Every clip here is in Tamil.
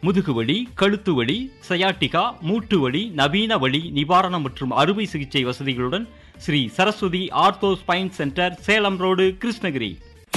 முதுகுவலி கழுத்து வலி சயாட்டிகா மூட்டு வலி நவீன வலி நிவாரணம் மற்றும் அறுவை சிகிச்சை வசதிகளுடன் Sri Saraswathi ortho spine centre Salem road Krishnagiri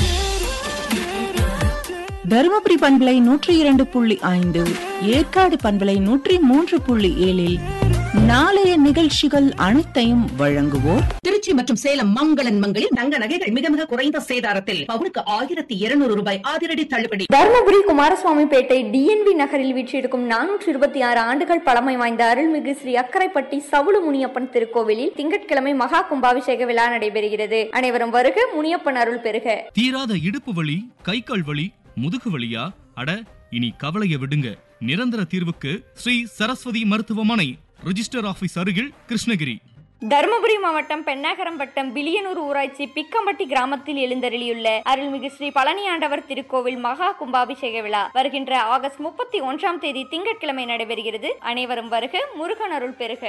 Dharmapuri பண்பலை நூற்றி இரண்டு புள்ளி ஐந்து ஏற்காடு பண்பலை நூற்றி மூன்று புள்ளி ஏழில் நாளைய நிகழ்ச்சிகள் அனைத்தையும் வழங்குவோர் திருச்சி மற்றும் சேலம் மங்களன் மங்களில் தங்க நகைகள் மிக மிக குறைந்த சேதாரத்தில் பவுனுக்கு ஆயிரத்தி இருநூறு ரூபாய் அதிரடி தள்ளுபடி தருமபுரி குமாரசுவாமிப்பேட்டை டிஎன்வி நகரில் வீற்றிருக்கும் நானூற்றி இருபத்தி ஆறு ஆண்டுகள் பழமை வாய்ந்த அருள்மிகு ஸ்ரீ அக்கரைப்பட்டி சவுளு முனியப்பன் திருக்கோவிலில் திங்கட்கிழமை மகா கும்பாபிஷேக விழா நடைபெறுகிறது அனைவரும் வருக முனியப்பன் அருள் பெறுக தீராத இடுப்பு வலி கை கால் வலி முதுகு வலியா அட இனி கவலைய விடுங்க நிரந்தர தீர்வுக்கு ஸ்ரீ சரஸ்வதி மருத்துவமனை ரிஜிஸ்டர் ஆபீஸ் அருகில் கிருஷ்ணகிரி தருமபுரி மாவட்டம் பெண்ணாகரம் வட்டம் பிலியனூர் ஊராட்சி பிக்கம்பட்டி கிராமத்தில் எழுந்தருளியுள்ள அருள்மிகு ஸ்ரீ பழனி ஆண்டவர் திருக்கோவில் மகா கும்பாபிஷேக விழா வருகின்ற ஆகஸ்ட் முப்பத்தி ஒன்றாம் தேதி திங்கட்கிழமை நடைபெறுகிறது அனைவரும் வருக முருகன் அருள் பெறுக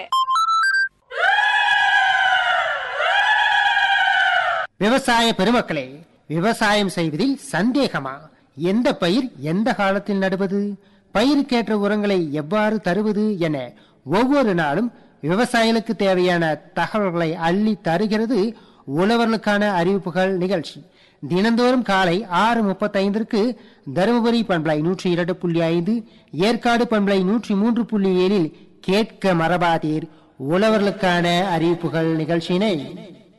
விவசாய பெருமக்களே விவசாயம் செய்வதில் சந்தேகமா எந்த பயிர் எந்த காலத்தில் நடுவது பயிருக்கேற்ற உரங்களை எவ்வாறு தருவது என ஒவ்வொரு நாளும் விவசாயிகளுக்கு தேவையான தகவல்களை அள்ளி தருகிறது உழவர்களுக்கான அறிவிப்புகள் நிகழ்ச்சி தினந்தோறும் காலை ஆறு முப்பத்தைந்திற்கு தருமபுரி பண்பலை நூற்றி இரண்டு புள்ளி ஐந்து ஏற்காடு பண்பலை நூற்றி மூன்று புள்ளி ஏழில் கேட்க மரபாதீர் உழவர்களுக்கான அறிவிப்புகள் நிகழ்ச்சியினை